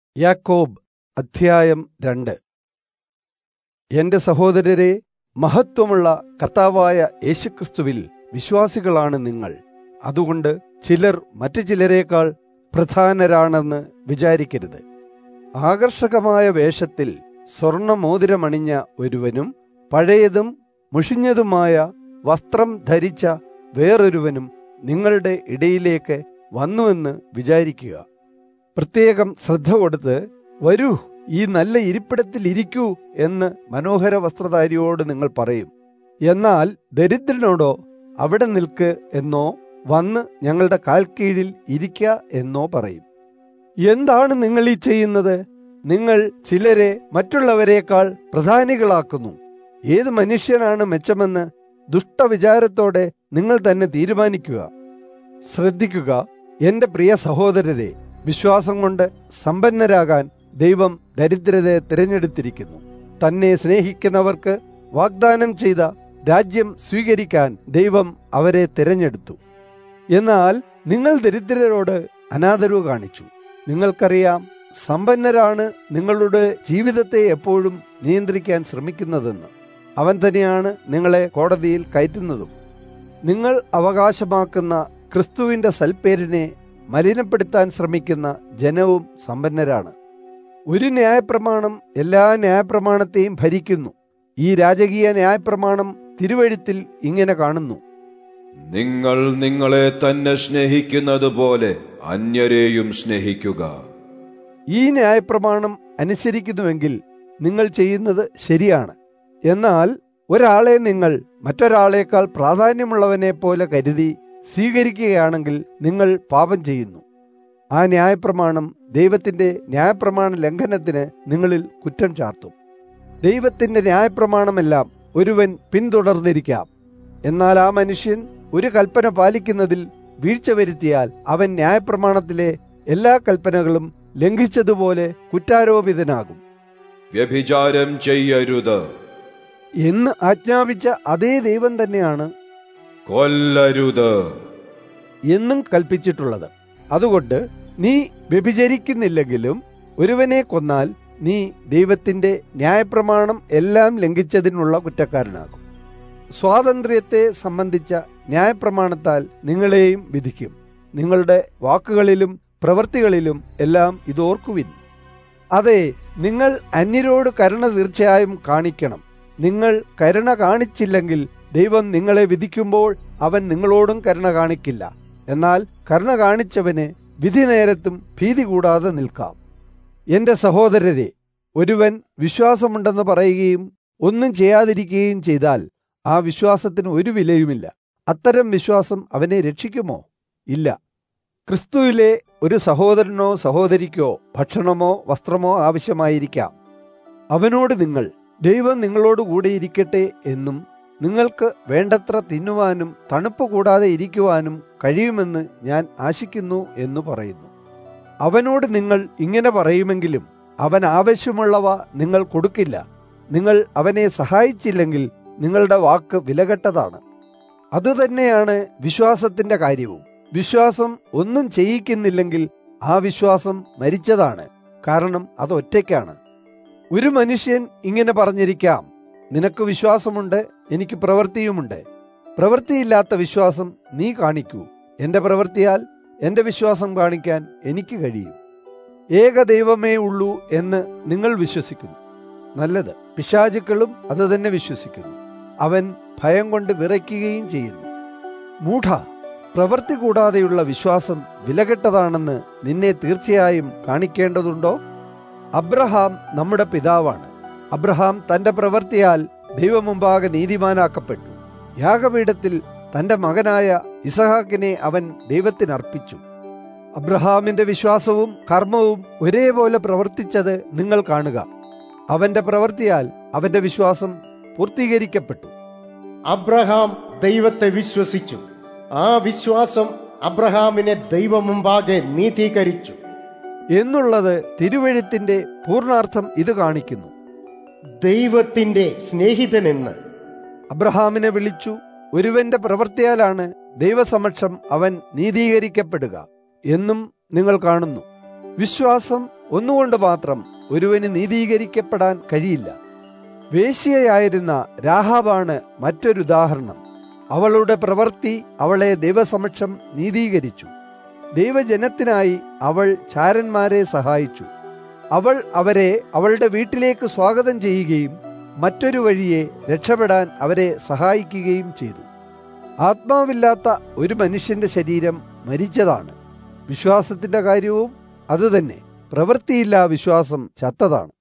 യാക്കോബ് അധ്യായം രണ്ട് എന്റെ സഹോദരരെ മഹത്വമുള്ള കർത്താവായ യേശുക്രിസ്തുവിൽ വിശ്വാസികളാണ് നിങ്ങൾ അതുകൊണ്ട് ചിലർ മറ്റു ചിലരേക്കാൾ പ്രധാനരാണെന്ന് വിചാരിക്കരുത് ആകർഷകമായ വേഷത്തിൽ സ്വർണമോതിരമണിഞ്ഞ ഒരുവനും പഴയതും മുഷിഞ്ഞതുമായ വസ്ത്രം ധരിച്ച വേറൊരുവനും നിങ്ങളുടെ ഇടയിലേക്ക് വന്നുവെന്ന് വിചാരിക്കുക പ്രത്യേകം ശ്രദ്ധ കൊടുത്ത് വരൂ ഈ നല്ല ഇരിപ്പിടത്തിൽ ഇരിക്കൂ എന്ന് മനോഹര വസ്ത്രധാരിയോട് നിങ്ങൾ പറയും എന്നാൽ ദരിദ്രനോടോ അവിടെ നിൽക്ക് എന്നോ വന്ന് ഞങ്ങളുടെ കാൽ കീഴിൽ ഇരിക്ക എന്നോ പറയും എന്താണ് നിങ്ങൾ ഈ ചെയ്യുന്നത് നിങ്ങൾ ചിലരെ മറ്റുള്ളവരെക്കാൾ പ്രധാനികളാക്കുന്നു ഏത് മനുഷ്യനാണ് മെച്ചമെന്ന് ദുഷ്ടവിചാരത്തോടെ നിങ്ങൾ തന്നെ തീരുമാനിക്കുക ശ്രദ്ധിക്കുക എന്റെ പ്രിയ സഹോദരരെ വിശ്വാസം കൊണ്ട് സമ്പന്നരാകാൻ ദൈവം ദരിദ്രതയെ തിരഞ്ഞെടുത്തിരിക്കുന്നു തന്നെ സ്നേഹിക്കുന്നവർക്ക് വാഗ്ദാനം ചെയ്ത രാജ്യം സ്വീകരിക്കാൻ ദൈവം അവരെ തിരഞ്ഞെടുത്തു എന്നാൽ നിങ്ങൾ ദരിദ്രരോട് അനാദരവ് കാണിച്ചു നിങ്ങൾക്കറിയാം സമ്പന്നരാണ് നിങ്ങളുടെ ജീവിതത്തെ എപ്പോഴും നിയന്ത്രിക്കാൻ ശ്രമിക്കുന്നതെന്ന് അവൻ തന്നെയാണ് നിങ്ങളെ കോടതിയിൽ കയറ്റുന്നതും നിങ്ങൾ അവകാശമാക്കുന്ന ക്രിസ്തുവിന്റെ സൽപ്പേരിനെ മലിനപ്പെടുത്താൻ ശ്രമിക്കുന്ന ജനവും സമ്പന്നരാണ് ഒരു ന്യായപ്രമാണം എല്ലാ ന്യായപ്രമാണത്തെയും ഭരിക്കുന്നു ഈ രാജകീയ ന്യായപ്രമാണം തിരുവഴുത്തിൽ ഇങ്ങനെ കാണുന്നു നിങ്ങൾ നിങ്ങളെ തന്നെ സ്നേഹിക്കുന്നത് പോലെ അന്യരെയും സ്നേഹിക്കുക ഈ ന്യായപ്രമാണം അനുസരിക്കുന്നുവെങ്കിൽ നിങ്ങൾ ചെയ്യുന്നത് ശരിയാണ് എന്നാൽ ഒരാളെ നിങ്ങൾ മറ്റൊരാളേക്കാൾ പ്രാധാന്യമുള്ളവനെ പോലെ കരുതി സ്വീകരിക്കുകയാണെങ്കിൽ നിങ്ങൾ പാപം ചെയ്യുന്നു ആ ന്യായപ്രമാണം ദൈവത്തിന്റെ ന്യായപ്രമാണ ലംഘനത്തിന് നിങ്ങളിൽ കുറ്റം ചാർത്തും ദൈവത്തിന്റെ ന്യായപ്രമാണമെല്ലാം ഒരുവൻ പിന്തുടർന്നിരിക്കാം എന്നാൽ ആ മനുഷ്യൻ ഒരു കൽപ്പന പാലിക്കുന്നതിൽ വീഴ്ച വരുത്തിയാൽ അവൻ ന്യായപ്രമാണത്തിലെ എല്ലാ കൽപ്പനകളും ലംഘിച്ചതുപോലെ കുറ്റാരോപിതനാകും വ്യഭിചാരം ചെയ്യരുത് എന്ന് ആജ്ഞാപിച്ച അതേ ദൈവം തന്നെയാണ് കൊല്ലരുത് എന്നും കൽപ്പിച്ചിട്ടുള്ളത് അതുകൊണ്ട് നീ വ്യഭിചരിക്കുന്നില്ലെങ്കിലും ഒരുവനെ കൊന്നാൽ നീ ദൈവത്തിന്റെ ന്യായപ്രമാണം എല്ലാം ലംഘിച്ചതിനുള്ള കുറ്റക്കാരനാകും സ്വാതന്ത്ര്യത്തെ സംബന്ധിച്ച ന്യായപ്രമാണത്താൽ നിങ്ങളെയും വിധിക്കും നിങ്ങളുടെ വാക്കുകളിലും പ്രവൃത്തികളിലും എല്ലാം ഇതോർക്കുവിൻ അതെ നിങ്ങൾ അന്യരോട് കരുണ തീർച്ചയായും കാണിക്കണം നിങ്ങൾ കരുണ കാണിച്ചില്ലെങ്കിൽ ദൈവം നിങ്ങളെ വിധിക്കുമ്പോൾ അവൻ നിങ്ങളോടും കരുണ കാണിക്കില്ല എന്നാൽ കരുണ കാണിച്ചവന് വിധി നേരത്തും ഭീതി കൂടാതെ നിൽക്കാം എന്റെ സഹോദരരെ ഒരുവൻ വിശ്വാസമുണ്ടെന്ന് പറയുകയും ഒന്നും ചെയ്യാതിരിക്കുകയും ചെയ്താൽ ആ വിശ്വാസത്തിന് ഒരു വിലയുമില്ല അത്തരം വിശ്വാസം അവനെ രക്ഷിക്കുമോ ഇല്ല ക്രിസ്തുവിലെ ഒരു സഹോദരനോ സഹോദരിക്കോ ഭക്ഷണമോ വസ്ത്രമോ ആവശ്യമായിരിക്കാം അവനോട് നിങ്ങൾ ദൈവം നിങ്ങളോട് കൂടെ ഇരിക്കട്ടെ എന്നും നിങ്ങൾക്ക് വേണ്ടത്ര തിന്നുവാനും തണുപ്പ് കൂടാതെ ഇരിക്കുവാനും കഴിയുമെന്ന് ഞാൻ ആശിക്കുന്നു എന്ന് പറയുന്നു അവനോട് നിങ്ങൾ ഇങ്ങനെ പറയുമെങ്കിലും അവൻ ആവശ്യമുള്ളവ നിങ്ങൾ കൊടുക്കില്ല നിങ്ങൾ അവനെ സഹായിച്ചില്ലെങ്കിൽ നിങ്ങളുടെ വാക്ക് വിലകെട്ടതാണ് അതുതന്നെയാണ് വിശ്വാസത്തിന്റെ കാര്യവും വിശ്വാസം ഒന്നും ചെയ്യിക്കുന്നില്ലെങ്കിൽ ആ വിശ്വാസം മരിച്ചതാണ് കാരണം അത് ഒറ്റയ്ക്കാണ് ഒരു മനുഷ്യൻ ഇങ്ങനെ പറഞ്ഞിരിക്കാം നിനക്ക് വിശ്വാസമുണ്ട് എനിക്ക് പ്രവൃത്തിയുമുണ്ട് പ്രവൃത്തിയില്ലാത്ത വിശ്വാസം നീ കാണിക്കൂ എന്റെ പ്രവൃത്തിയാൽ എന്റെ വിശ്വാസം കാണിക്കാൻ എനിക്ക് കഴിയും ഏക ദൈവമേ ഉള്ളൂ എന്ന് നിങ്ങൾ വിശ്വസിക്കുന്നു നല്ലത് പിശാചുക്കളും അത് തന്നെ വിശ്വസിക്കുന്നു അവൻ ഭയം കൊണ്ട് വിറയ്ക്കുകയും ചെയ്യുന്നു മൂഢ പ്രവൃത്തി കൂടാതെയുള്ള വിശ്വാസം വിലകെട്ടതാണെന്ന് നിന്നെ തീർച്ചയായും കാണിക്കേണ്ടതുണ്ടോ അബ്രഹാം നമ്മുടെ പിതാവാണ് അബ്രഹാം തന്റെ പ്രവൃത്തിയാൽ ദൈവമുമ്പാകെ നീതിമാനാക്കപ്പെട്ടു യാഗപീഠത്തിൽ തന്റെ മകനായ ഇസഹാക്കിനെ അവൻ ദൈവത്തിന് അർപ്പിച്ചു അബ്രഹാമിന്റെ വിശ്വാസവും കർമ്മവും ഒരേപോലെ പ്രവർത്തിച്ചത് നിങ്ങൾ കാണുക അവന്റെ പ്രവൃത്തിയാൽ അവന്റെ വിശ്വാസം പൂർത്തീകരിക്കപ്പെട്ടു അബ്രഹാം ദൈവത്തെ വിശ്വസിച്ചു ആ വിശ്വാസം അബ്രഹാമിനെ ദൈവമുമ്പാകെ നീതീകരിച്ചു എന്നുള്ളത് തിരുവഴുത്തിന്റെ പൂർണാർത്ഥം ഇത് കാണിക്കുന്നു ദൈവത്തിന്റെ സ്നേഹിതനെന്ന് അബ്രഹാമിനെ വിളിച്ചു ഒരുവന്റെ പ്രവൃത്തിയാലാണ് ദൈവസമക്ഷം അവൻ നീതീകരിക്കപ്പെടുക എന്നും നിങ്ങൾ കാണുന്നു വിശ്വാസം ഒന്നുകൊണ്ട് മാത്രം ഒരുവന് നീതീകരിക്കപ്പെടാൻ കഴിയില്ല വേശ്യയായിരുന്ന രാഹാബാണ് മറ്റൊരു ഉദാഹരണം അവളുടെ പ്രവൃത്തി അവളെ ദൈവസമക്ഷം നീതീകരിച്ചു ദൈവജനത്തിനായി അവൾ ചാരന്മാരെ സഹായിച്ചു അവൾ അവരെ അവളുടെ വീട്ടിലേക്ക് സ്വാഗതം ചെയ്യുകയും മറ്റൊരു വഴിയെ രക്ഷപ്പെടാൻ അവരെ സഹായിക്കുകയും ചെയ്തു ആത്മാവില്ലാത്ത ഒരു മനുഷ്യന്റെ ശരീരം മരിച്ചതാണ് വിശ്വാസത്തിന്റെ കാര്യവും അതുതന്നെ പ്രവൃത്തിയില്ലാ വിശ്വാസം ചത്തതാണ്